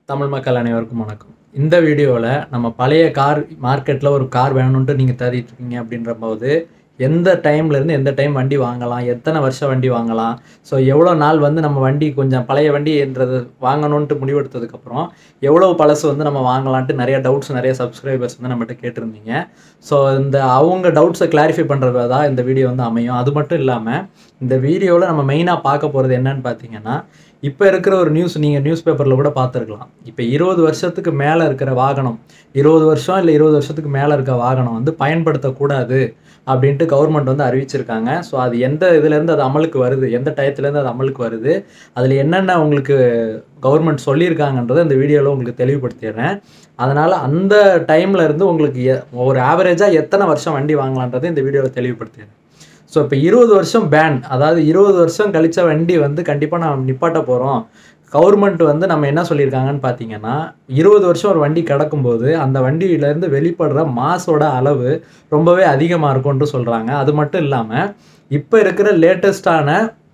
தமிழ் மக்கள் அனைவருக்கும் வணக்கம் இந்த வீடியோவில் நம்ம பழைய கார் மார்க்கெட்டில் ஒரு கார் வேணும்ன்ட்டு நீங்கள் தேடிட்டு இருக்கீங்க அப்படின்ற போது எந்த டைம்லேருந்து எந்த டைம் வண்டி வாங்கலாம் எத்தனை வருஷம் வண்டி வாங்கலாம் ஸோ எவ்வளோ நாள் வந்து நம்ம வண்டி கொஞ்சம் பழைய வண்டின்றது வாங்கணுன்ட்டு முடிவெடுத்ததுக்கப்புறம் எவ்வளோ பழசு வந்து நம்ம வாங்கலான்ட்டு நிறைய டவுட்ஸ் நிறைய சப்ஸ்கிரைபர்ஸ் வந்து நம்மகிட்ட கேட்டிருந்தீங்க ஸோ இந்த அவங்க டவுட்ஸை கிளாரிஃபை பண்ணுறது தான் இந்த வீடியோ வந்து அமையும் அது மட்டும் இல்லாமல் இந்த வீடியோவில் நம்ம மெயினாக பார்க்க போகிறது என்னன்னு பார்த்தீங்கன்னா இப்போ இருக்கிற ஒரு நியூஸ் நீங்கள் நியூஸ் பேப்பரில் கூட பார்த்துருக்கலாம் இப்போ இருபது வருஷத்துக்கு மேலே இருக்கிற வாகனம் இருபது வருஷம் இல்லை இருபது வருஷத்துக்கு மேலே இருக்க வாகனம் வந்து பயன்படுத்தக்கூடாது அப்படின்ட்டு கவர்மெண்ட் வந்து அறிவிச்சிருக்காங்க ஸோ அது எந்த இதுலேருந்து அது அமலுக்கு வருது எந்த டயத்துலேருந்து அது அமலுக்கு வருது அதில் என்னென்ன உங்களுக்கு கவர்மெண்ட் சொல்லியிருக்காங்கன்றதை இந்த வீடியோவில் உங்களுக்கு தெளிவுபடுத்திடுறேன் அதனால் அந்த டைமில் இருந்து உங்களுக்கு எ- ஒரு ஆவரேஜாக எத்தனை வருஷம் வண்டி வாங்கலான்றதை இந்த வீடியோவில் தெளிவுபடுத்திடுறேன் ஸோ இப்போ இருபது வருஷம் பேன் அதாவது இருபது வருஷம் கழிச்ச வண்டி வந்து கண்டிப்பாக நம்ம நிப்பாட்ட போகிறோம் கவர்மெண்ட் வந்து நம்ம என்ன சொல்லியிருக்காங்கன்னு பார்த்தீங்கன்னா இருபது வருஷம் ஒரு வண்டி கிடக்கும்போது அந்த வண்டியிலேருந்து வெளிப்படுற மாசோட அளவு ரொம்பவே அதிகமாக இருக்கும்னு சொல்கிறாங்க அது மட்டும் இல்லாமல் இப்போ இருக்கிற லேட்டஸ்டான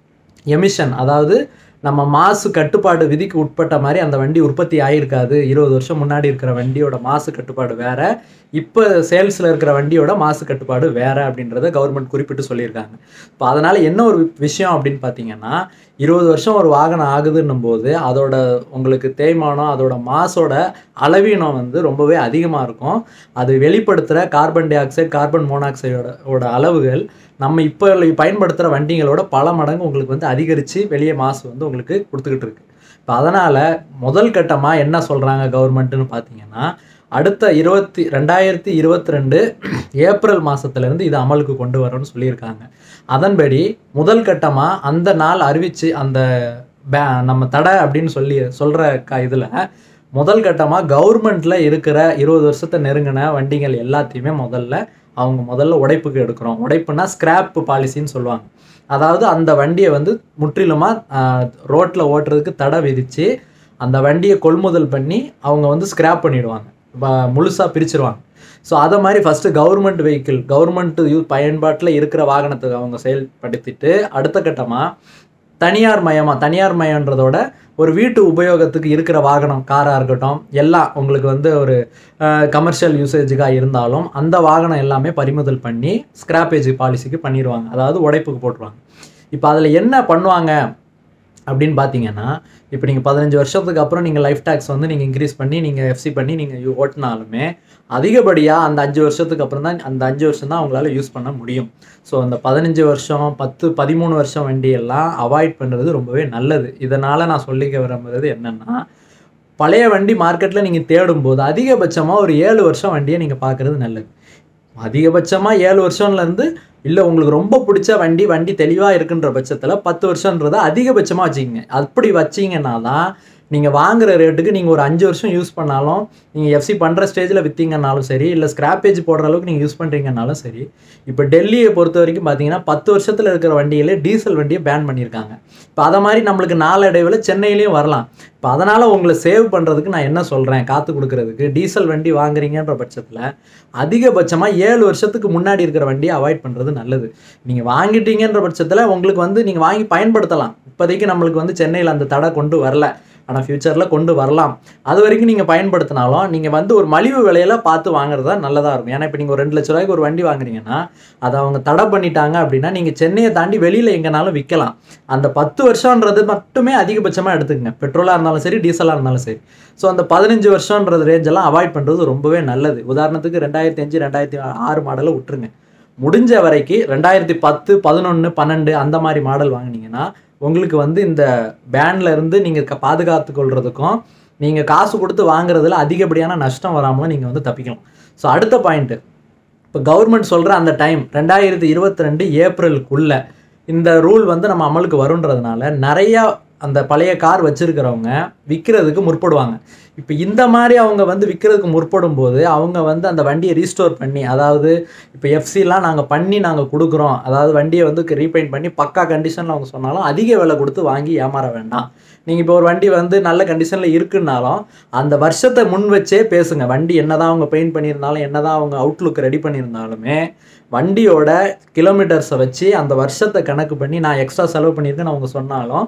எமிஷன் அதாவது நம்ம மாசு கட்டுப்பாடு விதிக்கு உட்பட்ட மாதிரி அந்த வண்டி உற்பத்தி ஆகிருக்காது இருபது வருஷம் முன்னாடி இருக்கிற வண்டியோட மாசு கட்டுப்பாடு வேற இப்போ சேல்ஸில் இருக்கிற வண்டியோட மாசு கட்டுப்பாடு வேற அப்படின்றத கவர்மெண்ட் குறிப்பிட்டு சொல்லியிருக்காங்க இப்போ அதனால் என்ன ஒரு விஷயம் அப்படின்னு பார்த்தீங்கன்னா இருபது வருஷம் ஒரு வாகனம் ஆகுதுன்னும் போது அதோட உங்களுக்கு தேய்மானம் அதோட மாசோட அளவீனம் வந்து ரொம்பவே அதிகமாக இருக்கும் அது வெளிப்படுத்துகிற கார்பன் டை ஆக்சைடு கார்பன் மோனாக்சைடோட ஓட அளவுகள் நம்ம இப்போ பயன்படுத்துகிற வண்டிகளோட பல மடங்கு உங்களுக்கு வந்து அதிகரித்து வெளியே மாசு வந்து உங்களுக்கு கொடுத்துக்கிட்டு இருக்கு இப்போ அதனால் முதல் கட்டமாக என்ன சொல்கிறாங்க கவர்மெண்ட்டுன்னு பார்த்தீங்கன்னா அடுத்த இருபத்தி ரெண்டாயிரத்தி இருபத்தி ரெண்டு ஏப்ரல் மாதத்துலேருந்து இது அமலுக்கு கொண்டு வரோன்னு சொல்லியிருக்காங்க அதன்படி முதல் கட்டமாக அந்த நாள் அறிவித்து அந்த பே நம்ம தடை அப்படின்னு சொல்லி சொல்கிற க இதில் முதல் கட்டமாக கவர்மெண்ட்டில் இருக்கிற இருபது வருஷத்தை நெருங்கின வண்டிகள் எல்லாத்தையுமே முதல்ல அவங்க முதல்ல உடைப்புக்கு எடுக்கிறோம் உடைப்புனா ஸ்கிராப் பாலிசின்னு சொல்லுவாங்க அதாவது அந்த வண்டியை வந்து முற்றிலுமாக ரோட்டில் ஓட்டுறதுக்கு தடை விதித்து அந்த வண்டியை கொள்முதல் பண்ணி அவங்க வந்து ஸ்கிராப் பண்ணிடுவாங்க முழுசாக பிரிச்சிருவாங்க ஸோ அதை மாதிரி ஃபஸ்ட்டு கவர்மெண்ட் வெஹிக்கிள் கவர்மெண்ட் யூ பயன்பாட்டில் இருக்கிற வாகனத்தை அவங்க செயல்படுத்திட்டு அடுத்த கட்டமாக தனியார் மயமாக தனியார் மயன்றதோட ஒரு வீட்டு உபயோகத்துக்கு இருக்கிற வாகனம் காராக இருக்கட்டும் எல்லாம் உங்களுக்கு வந்து ஒரு கமர்ஷியல் யூசேஜுக்காக இருந்தாலும் அந்த வாகனம் எல்லாமே பறிமுதல் பண்ணி ஸ்கிராப்பேஜ் பாலிசிக்கு பண்ணிடுவாங்க அதாவது உடைப்புக்கு போட்டுருவாங்க இப்போ அதில் என்ன பண்ணுவாங்க அப்படின்னு பார்த்தீங்கன்னா இப்போ நீங்கள் பதினஞ்சு வருஷத்துக்கு அப்புறம் நீங்கள் லைஃப் டேக்ஸ் வந்து நீங்கள் இன்க்ரீஸ் பண்ணி நீங்கள் எஃப்சி பண்ணி நீங்கள் ஓட்டினாலுமே அதிகப்படியாக அந்த அஞ்சு வருஷத்துக்கு அப்புறம் தான் அந்த அஞ்சு வருஷம் தான் அவங்களால யூஸ் பண்ண முடியும் ஸோ அந்த பதினஞ்சு வருஷம் பத்து பதிமூணு வருஷம் வண்டியெல்லாம் அவாய்ட் பண்ணுறது ரொம்பவே நல்லது இதனால் நான் சொல்லிக்க விரும்புறது என்னென்னா பழைய வண்டி மார்க்கெட்டில் நீங்கள் தேடும்போது அதிகபட்சமாக ஒரு ஏழு வருஷம் வண்டியை நீங்கள் பார்க்குறது நல்லது அதிகபட்சமாக ஏழு வருஷம்லேருந்து இல்லை உங்களுக்கு ரொம்ப பிடிச்ச வண்டி வண்டி தெளிவாக இருக்குன்ற பட்சத்தில் பத்து வருஷன்றதை அதிகபட்சமாக வச்சுக்கிங்க அப்படி வச்சிங்கன்னா தான் நீங்கள் வாங்குற ரேட்டுக்கு நீங்கள் ஒரு அஞ்சு வருஷம் யூஸ் பண்ணாலும் நீங்கள் எஃப்சி பண்ணுற ஸ்டேஜில் விற்றீங்கன்னாலும் சரி இல்லை ஸ்கிராப்பேஜ் போடுற அளவுக்கு நீங்கள் யூஸ் பண்ணுறீங்கனாலும் சரி இப்போ டெல்லியை பொறுத்த வரைக்கும் பார்த்தீங்கன்னா பத்து வருஷத்தில் இருக்கிற வண்டியிலே டீசல் வண்டியை பேன் பண்ணியிருக்காங்க இப்போ அதை மாதிரி நம்மளுக்கு நாளடைவில் சென்னையிலையும் வரலாம் இப்போ அதனால் உங்களை சேவ் பண்ணுறதுக்கு நான் என்ன சொல்கிறேன் காற்று கொடுக்கறதுக்கு டீசல் வண்டி வாங்குறீங்கன்ற பட்சத்தில் அதிகபட்சமாக ஏழு வருஷத்துக்கு முன்னாடி இருக்கிற வண்டியை அவாய்ட் பண்ணுறது நல்லது நீங்கள் வாங்கிட்டீங்கன்ற பட்சத்தில் உங்களுக்கு வந்து நீங்கள் வாங்கி பயன்படுத்தலாம் இப்போதைக்கு நம்மளுக்கு வந்து சென்னையில் அந்த தடை கொண்டு வரல ஆனால் ஃப்யூச்சரில் கொண்டு வரலாம் அது வரைக்கும் நீங்கள் பயன்படுத்தினாலும் நீங்கள் வந்து ஒரு மலிவு விலையில பார்த்து வாங்குறது தான் நல்லதாக இருக்கும் ஏன்னா இப்போ நீங்கள் ஒரு ரெண்டு லட்ச ரூபாய்க்கு ஒரு வண்டி வாங்குறீங்கன்னா அதை அவங்க தடை பண்ணிட்டாங்க அப்படின்னா நீங்கள் சென்னையை தாண்டி வெளியில் எங்கேனாலும் விற்கலாம் அந்த பத்து வருஷன்றது மட்டுமே அதிகபட்சமாக எடுத்துக்கங்க பெட்ரோலாக இருந்தாலும் சரி டீசலாக இருந்தாலும் சரி ஸோ அந்த பதினஞ்சு வருஷன்றது ரேஞ்செல்லாம் அவாய்ட் பண்ணுறது ரொம்பவே நல்லது உதாரணத்துக்கு ரெண்டாயிரத்தி அஞ்சு ரெண்டாயிரத்தி ஆறு மாடலை விட்டுருங்க முடிஞ்ச வரைக்கும் ரெண்டாயிரத்தி பத்து பதினொன்று பன்னெண்டு அந்த மாதிரி மாடல் வாங்குனீங்கன்னா உங்களுக்கு வந்து இந்த பேன்ல இருந்து நீங்கள் க- பாதுகாத்து கொள்றதுக்கும் நீங்கள் காசு கொடுத்து வாங்குறதுல அதிகப்படியான நஷ்டம் வராமலும் நீங்கள் வந்து தப்பிக்கலாம் ஸோ அடுத்த பாயிண்ட்டு இப்போ கவர்மெண்ட் சொல்கிற அந்த டைம் ரெண்டாயிரத்தி இருபத்தி ரெண்டு ஏப்ரலுக்குள்ள இந்த ரூல் வந்து நம்ம அமலுக்கு வருன்றதுனால நிறையா அந்த பழைய கார் வச்சிருக்கிறவங்க விற்கிறதுக்கு முற்படுவாங்க இப்போ இந்த மாதிரி அவங்க வந்து விற்கிறதுக்கு முற்படும் போது அவங்க வந்து அந்த வண்டியை ரீஸ்டோர் பண்ணி அதாவது இப்போ எஃப்சிலாம் நாங்கள் பண்ணி நாங்கள் கொடுக்குறோம் அதாவது வண்டியை வந்து ரீபெயிண்ட் பண்ணி பக்கா கண்டிஷனில் அவங்க சொன்னாலும் அதிக விலை கொடுத்து வாங்கி ஏமாற வேண்டாம் நீங்கள் இப்போ ஒரு வண்டி வந்து நல்ல கண்டிஷனில் இருக்குன்னாலும் அந்த வருஷத்தை முன் வச்சே பேசுங்க வண்டி என்னதான் அவங்க பெயிண்ட் பண்ணியிருந்தாலும் என்னதான் அவங்க அவுட்லுக் ரெடி பண்ணியிருந்தாலுமே வண்டியோட கிலோமீட்டர்ஸை வச்சு அந்த வருஷத்தை கணக்கு பண்ணி நான் எக்ஸ்ட்ரா செலவு பண்ணியிருக்கேன்னு அவங்க சொன்னாலும்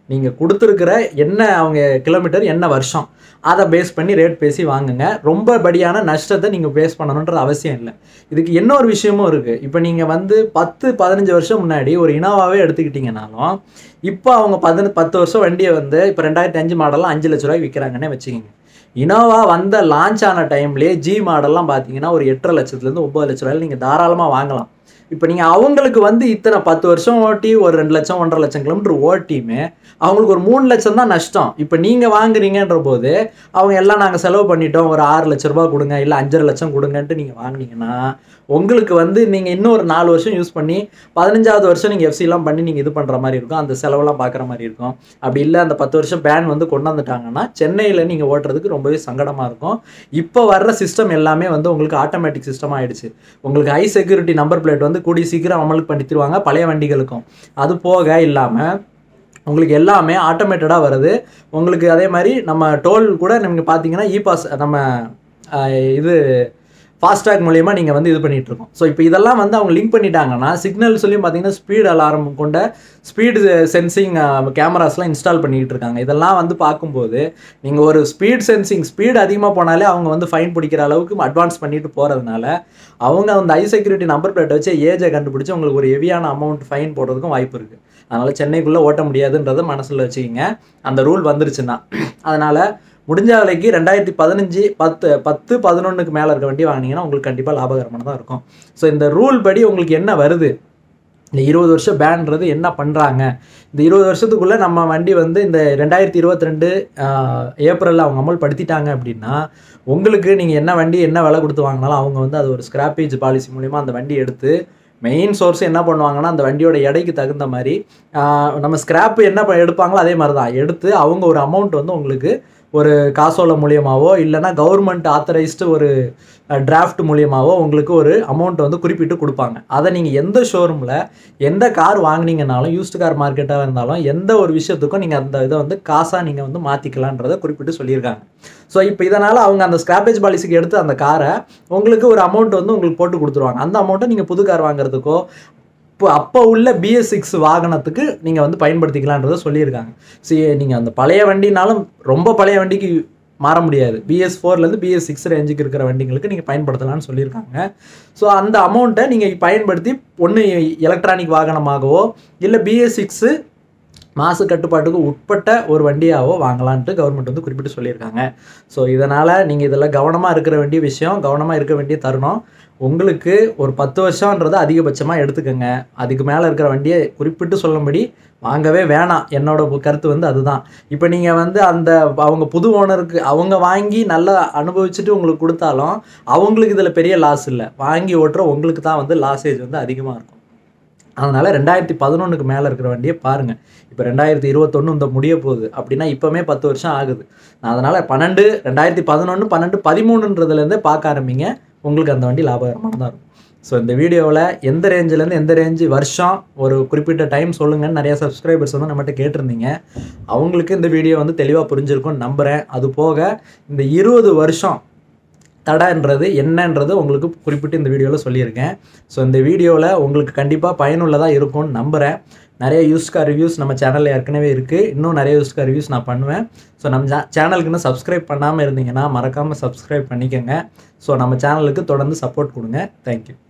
நீங்கள் கொடுத்துருக்கிற என்ன அவங்க கிலோமீட்டர் என்ன வருஷம் அதை பேஸ் பண்ணி ரேட் பேசி வாங்குங்க ரொம்ப படியான நஷ்டத்தை நீங்கள் பேஸ் பண்ணணுன்றது அவசியம் இல்லை இதுக்கு இன்னொரு விஷயமும் இருக்குது இப்போ நீங்கள் வந்து பத்து பதினஞ்சு வருஷம் முன்னாடி ஒரு இனோவாவே எடுத்துக்கிட்டிங்கனாலும் இப்போ அவங்க பதின பத்து வருஷம் வண்டியை வந்து இப்போ ரெண்டாயிரத்தி அஞ்சு மாடலாம் அஞ்சு லட்ச ரூபாய்க்கு விற்கிறாங்கன்னே வச்சுக்கோங்க இனோவா வந்த லான்ச் ஆன டைம்லேயே ஜி மாடல்லாம் பார்த்தீங்கன்னா ஒரு எட்டரை லட்சத்துலேருந்து ஒம்பது லட்ச ரூபாயில் நீங்கள் தாராளமாக வாங்கலாம் இப்போ நீங்கள் அவங்களுக்கு வந்து இத்தனை பத்து வருஷம் ஓட்டி ஒரு ரெண்டு லட்சம் ஒன்றரை லட்சம் கிலோமீட்டர் ஓட்டியுமே அவங்களுக்கு ஒரு மூணு லட்சம் தான் நஷ்டம் இப்போ நீங்கள் வாங்குறீங்கன்ற போது அவங்க எல்லாம் நாங்கள் செலவு பண்ணிட்டோம் ஒரு ஆறு லட்ச ரூபா கொடுங்க இல்லை அஞ்சரை லட்சம் கொடுங்கன்ட்டு நீங்கள் வாங்குனீங்கன்னா உங்களுக்கு வந்து நீங்கள் இன்னும் ஒரு நாலு வருஷம் யூஸ் பண்ணி பதினஞ்சாவது வருஷம் நீங்கள் எஃப்சிலாம் பண்ணி நீங்கள் இது பண்ணுற மாதிரி இருக்கும் அந்த செலவெல்லாம் பார்க்குற மாதிரி இருக்கும் அப்படி இல்லை அந்த பத்து வருஷம் பேன் வந்து கொண்டு வந்துட்டாங்கன்னா சென்னையில் நீங்கள் ஓட்டுறதுக்கு ரொம்பவே சங்கடமாக இருக்கும் இப்போ வர்ற சிஸ்டம் எல்லாமே வந்து உங்களுக்கு ஆட்டோமேட்டிக் சிஸ்டம் ஆயிடுச்சு உங்களுக்கு ஹை செக்யூரிட்டி நம்பர் பிளேட் வந்து கூடிய சீக்கிரம் அமலுக்கு பண்ணித்திருவாங்க பழைய வண்டிகளுக்கும் அது போக இல்லாமல் உங்களுக்கு எல்லாமே ஆட்டோமேட்டடாக வருது உங்களுக்கு அதே மாதிரி நம்ம டோல் கூட நீங்கள் பார்த்தீங்கன்னா இ பாஸ் நம்ம அஹ், இது ஃபாஸ்டாக் மூலியமாக நீங்கள் வந்து இது பண்ணிட்டு இருக்கோம் ஸோ இப்போ இதெல்லாம் வந்து அவங்க லிங்க் பண்ணிட்டாங்கன்னா சிக்னல் சொல்லியும் பார்த்தீங்கன்னா ஸ்பீட் அலாரம் கொண்ட ஸ்பீடு சென்சிங் கேமராஸ்லாம் இன்ஸ்டால் பண்ணிக்கிட்டு இருக்காங்க இதெல்லாம் வந்து பார்க்கும்போது நீங்கள் ஒரு ஸ்பீட் சென்சிங் ஸ்பீடு அதிகமாக போனாலே அவங்க வந்து ஃபைன் பிடிக்கிற அளவுக்கு அட்வான்ஸ் பண்ணிட்டு போகிறதுனால அவங்க அந்த ஐ செக்யூரிட்டி நம்பர் பிளேட் வச்சு ஏஜை கண்டுபிடிச்சி உங்களுக்கு ஒரு ஹெவியான அமௌண்ட் ஃபைன் போடுறதுக்கும் வாய்ப்பு இருக்குது அதனால் சென்னைக்குள்ளே ஓட்ட முடியாதுன்றதை மனசில் வச்சுக்கிங்க அந்த ரூல் வந்துருச்சுன்னா அதனால் முடிஞ்ச விலைக்கு ரெண்டாயிரத்தி பதினஞ்சு பத்து பத்து பதினொன்றுக்கு மேலே இருக்க வண்டி வாங்கினீங்கன்னா உங்களுக்கு கண்டிப்பாக லாபகரமாக தான் இருக்கும் ஸோ இந்த ரூல் படி உங்களுக்கு என்ன வருது இந்த இருபது வருஷம் பேன்றது என்ன பண்ணுறாங்க இந்த இருபது வருஷத்துக்குள்ளே நம்ம வண்டி வந்து இந்த ரெண்டாயிரத்தி இருபத்தி ரெண்டு ஏப்ரலில் அவங்க அமல்படுத்திட்டாங்க அப்படின்னா உங்களுக்கு நீங்கள் என்ன வண்டி என்ன விலை கொடுத்து வாங்கினாலும் அவங்க வந்து அது ஒரு ஸ்கிராப்பேஜ் பாலிசி மூலிமா அந்த வண்டி எடுத்து மெயின் சோர்ஸ் என்ன பண்ணுவாங்கன்னா அந்த வண்டியோட எடைக்கு தகுந்த மாதிரி ஆஹ், நம்ம ஸ்கிராப் என்ன ப- எடுப்பாங்களோ அதே மாதிரி தான் எடுத்து அவங்க ஒரு அமௌண்ட் வந்து உங்களுக்கு ஒரு காசோலை மூலியமாவோ இல்லைன்னா கவர்மெண்ட் ஆத்தரைஸ்டு ஒரு டிராஃப்ட் மூலியமாவோ உங்களுக்கு ஒரு அமௌண்ட் வந்து குறிப்பிட்டு கொடுப்பாங்க அதை நீங்கள் எந்த ஷோரூமில் எந்த கார் வாங்குனீங்கனாலும் யூஸ்டு கார் மார்க்கெட்டாக இருந்தாலும் எந்த ஒரு விஷயத்துக்கும் நீங்கள் அந்த இதை வந்து காசாக நீங்கள் வந்து மாற்றிக்கலான்றதை குறிப்பிட்டு சொல்லியிருக்காங்க ஸோ இப்போ இதனால் அவங்க அந்த ஸ்கிராப்பேஜ் பாலிசிக்கு எடுத்து அந்த காரை உங்களுக்கு ஒரு அமௌண்ட் வந்து உங்களுக்கு போட்டு கொடுத்துருவாங்க அந்த அமௌண்ட்டை நீங்கள் புது கார் வாங்குறதுக்கோ இப்போ அப்போ உள்ள பிஎஸ் சிக்ஸ் வாகனத்துக்கு நீங்கள் வந்து பயன்படுத்திக்கலான்றதை சொல்லியிருக்காங்க சரி நீங்கள் அந்த பழைய வண்டினாலும் ரொம்ப பழைய வண்டிக்கு மாற முடியாது பிஎஸ் ஃபோர்லேருந்து பிஎஸ் சிக்ஸ் ரேஞ்சுக்கு இருக்கிற வண்டிங்களுக்கு நீங்கள் பயன்படுத்தலாம்னு சொல்லியிருக்காங்க ஸோ அந்த அமௌண்ட்டை நீங்கள் பயன்படுத்தி ஒன்று எலக்ட்ரானிக் வாகனமாகவோ இல்லை பிஎஸ் சிக்ஸு மாசு கட்டுப்பாட்டுக்கு உட்பட்ட ஒரு வண்டியாவோ வாங்கலான்ட்டு கவர்மெண்ட் வந்து குறிப்பிட்டு சொல்லியிருக்காங்க ஸோ இதனால் நீங்கள் இதில் கவனமாக இருக்கிற வேண்டிய விஷயம் கவனமாக இருக்க வேண்டிய தருணம் உங்களுக்கு ஒரு பத்து வருஷம்ன்றது அதிகபட்சமாக எடுத்துக்கோங்க அதுக்கு மேலே இருக்கிற வண்டியை குறிப்பிட்டு சொல்லும்படி வாங்கவே வேணாம் என்னோட பு- கருத்து வந்து அதுதான் இப்போ நீங்கள் வந்து அந்த அவங்க புது ஓனருக்கு அவங்க வாங்கி நல்லா அனுபவிச்சுட்டு உங்களுக்கு கொடுத்தாலும் அவங்களுக்கு இதில் பெரிய லாஸ் இல்லை வாங்கி ஓட்டுற உங்களுக்கு தான் வந்து லாஸேஜ் வந்து அதிகமாக இருக்கும் அதனால் ரெண்டாயிரத்தி பதினொன்றுக்கு மேலே இருக்கிற வண்டியை பாருங்கள் இப்போ ரெண்டாயிரத்தி இருபத்தொன்று இந்த முடிய போகுது அப்படின்னா இப்போமே பத்து வருஷம் ஆகுது அதனால் பன்னெண்டு ரெண்டாயிரத்தி பதினொன்று பன்னெண்டு பதிமூணுன்றதுலேருந்தே பார்க்க ஆரம்பிங்க உங்களுக்கு அந்த வண்டி லாபகரமானதாக இருக்கும் ஸோ இந்த வீடியோவில் எந்த ரேஞ்சிலேருந்து எந்த ரேஞ்சு வருஷம் ஒரு குறிப்பிட்ட டைம் சொல்லுங்கன்னு நிறைய சப்ஸ்கிரைபர்ஸ் வந்து நம்மகிட்ட கேட்டிருந்தீங்க அவங்களுக்கு இந்த வீடியோ வந்து தெளிவாக புரிஞ்சிருக்கும்னு நம்புகிறேன் அது போக இந்த இருபது வருஷம் தடைன்றது என்னன்றது உங்களுக்கு குறிப்பிட்டு இந்த வீடியோவில் சொல்லியிருக்கேன் ஸோ இந்த வீடியோவில் உங்களுக்கு கண்டிப்பாக பயனுள்ளதாக இருக்கும்னு நம்புகிறேன் நிறைய யூஸ் கார் ரிவ்யூஸ் நம்ம சேனலில் ஏற்கனவே இருக்குது இன்னும் நிறைய யூஸ் கார் ரிவ்யூஸ் நான் பண்ணுவேன் ஸோ நம்ம சேனலுக்கு இன்னும் சப்ஸ்கிரைப் பண்ணாமல் இருந்தீங்கன்னா மறக்காமல் சப்ஸ்கிரைப் பண்ணிக்கோங்க ஸோ நம்ம சேனலுக்கு தொடர்ந்து சப்போர்ட் கொடுங்க தேங்க்யூ